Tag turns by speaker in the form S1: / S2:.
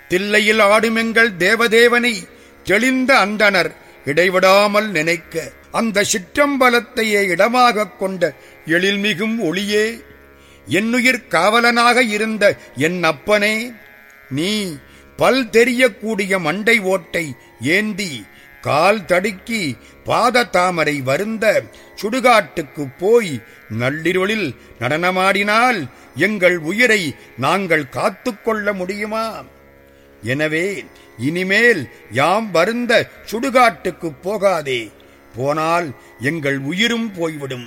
S1: தில்லையில் ஆடுமெங்கள் தேவதேவனை தெளிந்த அந்தனர் இடைவிடாமல் நினைக்க அந்த சிற்றம்பலத்தையே இடமாகக் கொண்ட எழில்மிகும் ஒளியே என்னுயிர் காவலனாக இருந்த என் அப்பனே நீ பல் தெரியக்கூடிய மண்டை ஓட்டை ஏந்தி கால் தடுக்கி பாத தாமரை வருந்த சுடுகாட்டுக்குப் போய் நள்ளிருளில் நடனமாடினால் எங்கள் உயிரை நாங்கள் காத்துக்கொள்ள முடியுமா எனவே இனிமேல் யாம் வருந்த சுடுகாட்டுக்குப் போகாதே போனால் எங்கள் உயிரும் போய்விடும்